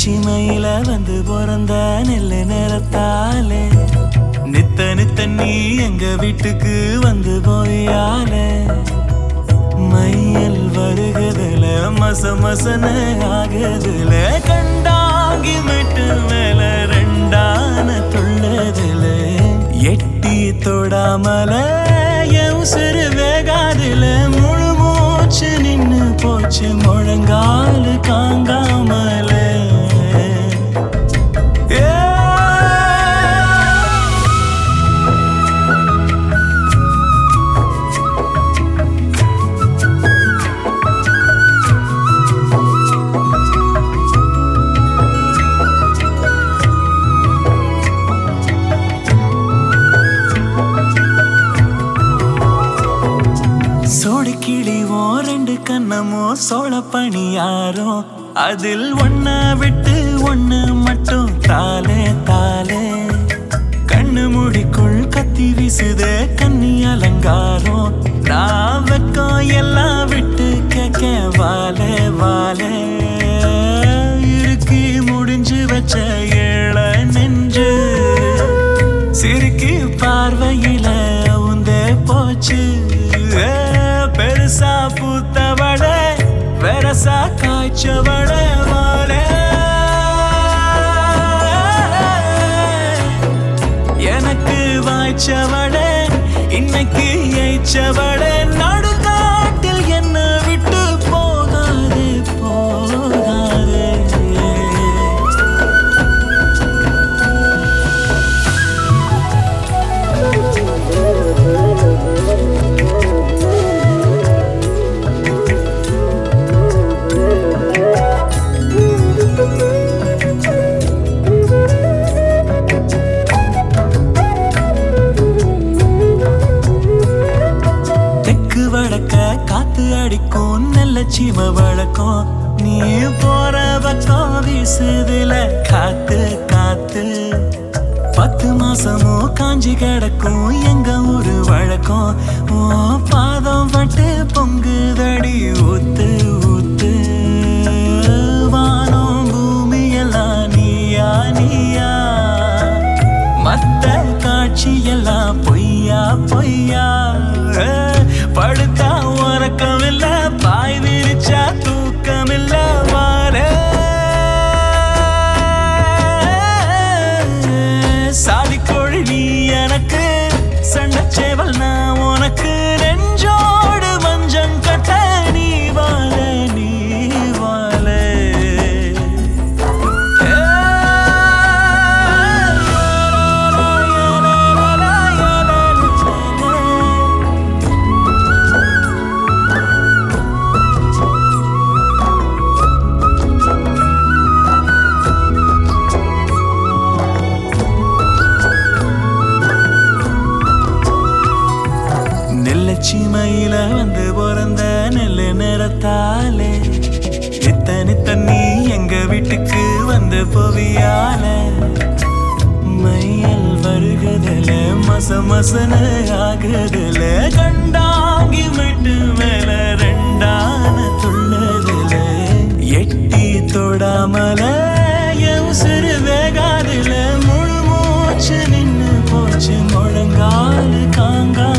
சீமையில வந்து பிறந்த நெல்லு நிறத்தாலே நித்த நித்த நீ எங்க வீட்டுக்கு வந்து போயாலே மையல் வருகுதுல மச மசன ஆகுதுல கண்டாங்கி மெட்டு மேல ரெண்டான துள்ளதுல எட்டி தொடாமல என் உசுறு வேகாதுல முழு மூச்சு நின்னு போச்சு முழங்காலு காங்காமல ஏ சோடு கிழிவோ ரெண்டு கண்ணமோ சோழ பணியாரோ அதில் ஒன்ன விட்டு ஒண்ணு மட்டும் தாலே தாலே கண்ணு முடிக்குள் கத்தி வீசுதே கன்னி அலங்காரம் நான் வெக்கம் எல்லாம் விட்டு கேட்க வாலே வாலே இறுக்கி முடிஞ்சு வச்ச ஏழ நெஞ்சு சிரிக்கி பார்வையில உந்தே போச்சு ஏ, பெருசா பூத்தவட வெரசா காய்ச்சவட வாழே எனக்கு வாய்ச்சவட இன்னைக்கு ஏய்ச்சவட நடுக்காட்டில் என்ன விட்டு போகாது போகாது தெக்கு வடக்க காத்து அடிக்கும் நல்ல சீம வழக்கம் நீ போற பக்கம் வீசுதுல காத்து காத்து பத்து மாசமோ காஞ்சி கிடக்கும் எங்க ஊரு வழக்கம் ஓ பாதம் பட்டு பொங்குதடி ஊத்து ஊத்து வானம் பூமி எல்லாம் நீயா நீயா மத்த காட்சியெல்லாம் பொய்யா பொய்யா ஏ, படுத்தா உறக்கமில்ல பாய் விரிச்சா தூக்கமில்ல வாரே சாதிக்கோழி நீ எனக்கு சண்டச்சேவல் நான் உனக்கு நெஞ்சோடு மஞ்சம் கட்ட நீ வாழ நீ வாழ நெல்லச்சிமையில வந்து பிறந்த நெல்லு நிறத்தாலே நித்த நித்த நீ எங்க வீட்டுக்கு வந்து போவியால மையல் வருகுதல மச மசன ஆகுதல கண்டாங்கி விட்டு மேல ரெண்டான துள்ளதுல எட்டி தொடாமல என் உசுறு வேகாதுல முழு மூச்சு நின்னு போச்சு முழங்கால் காங்கா